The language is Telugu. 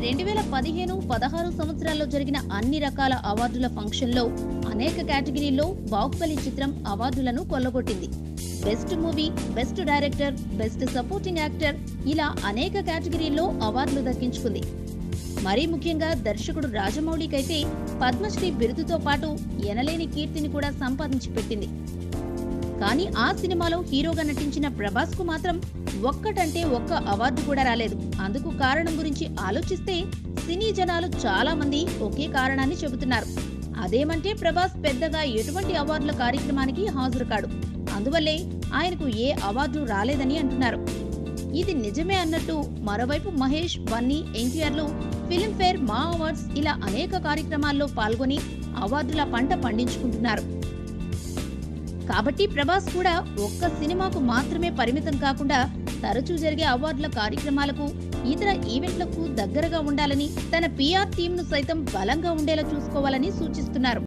రెండు వేల పదిహేను పదహారు సంవత్సరాల్లో జరిగిన అన్ని రకాల అవార్డుల ఫంక్షన్లో అనేక కేటగిరీల్లో బాహుబలి చిత్రం అవార్డులను కొల్లగొట్టింది best movie best director best supporting actor ఇలా అనేక కేటగిరీల్లో అవార్డులు దక్కించుకుంది మరీ ముఖ్యంగా దర్శకుడు రాజమౌళికైతే పద్మశ్రీ బిరుదుతో పాటు ఎనలేని కీర్తిని కూడా సంపాదించి పెట్టింది కానీ ఆ సినిమాలో హీరోగా నటించిన ప్రభాస్ కు మాత్రం ఒక్కటంటే ఒక్క అవార్డు కూడా రాలేదు అందుకు కారణం గురించి ఆలోచిస్తే సినీ జనాలు చాలా మంది ఒకే కారణాన్ని చెబుతున్నారు అదేమంటే ప్రభాస్ పెద్దగా ఎటువంటి అవార్డుల కార్యక్రమానికి హాజరు కాడు అందువల్లే ఆయనకు ఏ అవార్డు రాలేదని అంటున్నారు ఇది నిజమే అన్నట్టు మరోవైపు మహేష్ బన్నీ ఎన్టీఆర్లు ఫిల్మ్ఫేర్ మా అవార్డ్స్ ఇలా అనేక కార్యక్రమాల్లో పాల్గొని అవార్డుల పంట పండించుకుంటున్నారు కాబట్టి ప్రభాస్ కూడా ఒక్క సినిమాకు మాత్రమే పరిమితం కాకుండా తరచూ జరిగే అవార్డుల కార్యక్రమాలకు ఇతర ఈవెంట్లకు దగ్గరగా ఉండాలని తన పిఆర్ టీంను సైతం బలంగా ఉండేలా చూసుకోవాలని సూచిస్తున్నారు